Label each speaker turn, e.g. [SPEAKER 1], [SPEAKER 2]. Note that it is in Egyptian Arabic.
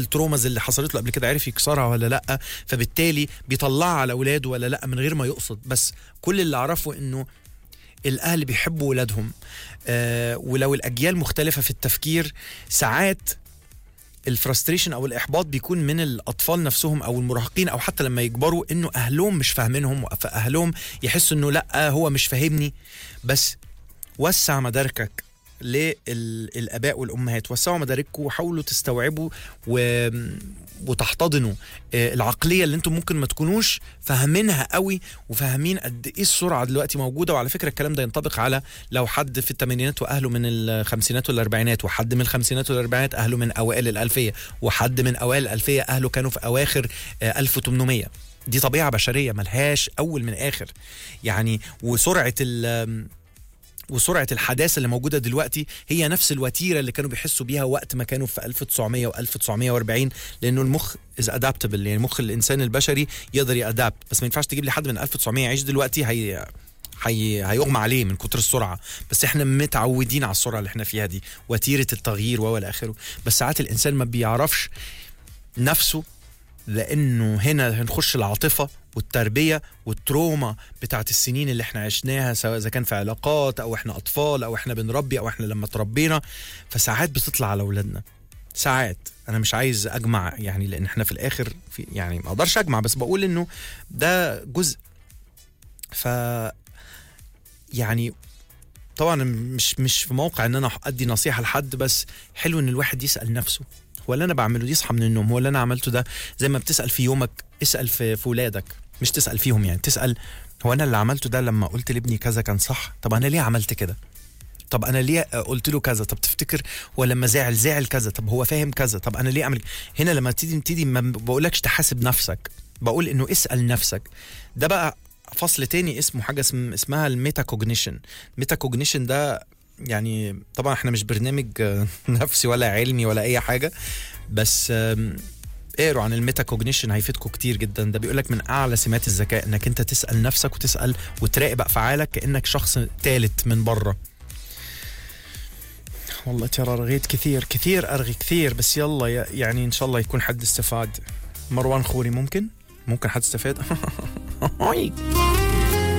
[SPEAKER 1] التروماز اللي حصلت له قبل كده عرف يكسرها ولا لا فبالتالي بيطلعها على اولاده ولا لا من غير ما يقصد بس كل اللي اعرفه انه الاهل بيحبوا ولادهم آه ولو الاجيال مختلفه في التفكير ساعات الفرستريشن او الاحباط بيكون من الاطفال نفسهم او المراهقين او حتى لما يكبروا انه اهلهم مش فاهمينهم فاهلهم يحسوا انه لا هو مش فاهمني بس وسع مداركك للاباء والامهات وسعوا مدارككم وحاولوا تستوعبوا و... وتحتضنوا آه، العقليه اللي انتم ممكن ما تكونوش فاهمينها قوي وفاهمين قد ايه السرعه دلوقتي موجوده وعلى فكره الكلام ده ينطبق على لو حد في الثمانينات واهله من الخمسينات والاربعينات وحد من الخمسينات والاربعينات اهله من اوائل الالفيه وحد من اوائل الالفيه اهله كانوا في اواخر آه، 1800 دي طبيعه بشريه ملهاش اول من اخر يعني وسرعه ال وسرعه الحداثه اللي موجوده دلوقتي هي نفس الوتيره اللي كانوا بيحسوا بيها وقت ما كانوا في 1900 و 1940 لانه المخ از ادابتبل يعني مخ الانسان البشري يقدر يادابت بس ما ينفعش تجيب لي حد من 1900 يعيش دلوقتي هي هي هيغمى عليه من كتر السرعه بس احنا متعودين على السرعه اللي احنا فيها دي وتيره التغيير والى اخره بس ساعات الانسان ما بيعرفش نفسه لانه هنا هنخش العاطفه والتربيه والتروما بتاعت السنين اللي احنا عشناها سواء اذا كان في علاقات او احنا اطفال او احنا بنربي او احنا لما تربينا فساعات بتطلع على اولادنا ساعات انا مش عايز اجمع يعني لان احنا في الاخر في يعني ما اقدرش اجمع بس بقول انه ده جزء ف يعني طبعا مش مش في موقع ان انا ادي نصيحه لحد بس حلو ان الواحد يسال نفسه هو اللي انا بعمله دي يصحى من النوم هو اللي انا عملته ده زي ما بتسال في يومك اسال في في ولادك مش تسال فيهم يعني تسال هو انا اللي عملته ده لما قلت لابني كذا كان صح طب انا ليه عملت كده طب انا ليه قلت له كذا طب تفتكر هو لما زعل زعل كذا طب هو فاهم كذا طب انا ليه اعمل هنا لما تيجي تبتدي ما بقولكش تحاسب نفسك بقول انه اسال نفسك ده بقى فصل تاني اسمه حاجه اسم اسمها الميتا كوجنيشن ميتا كوجنيشن ده يعني طبعا احنا مش برنامج آه، نفسي ولا علمي ولا اي حاجه بس آم، اقروا عن الميتا كوجنيشن هيفيدكم كتير جدا ده بيقول لك من اعلى سمات الذكاء انك انت تسال نفسك وتسال وتراقب افعالك كانك شخص ثالث من بره والله ترى رغيت كثير كثير ارغي كثير بس يلا ي- يعني ان شاء الله يكون حد استفاد مروان خوري ممكن ممكن حد استفاد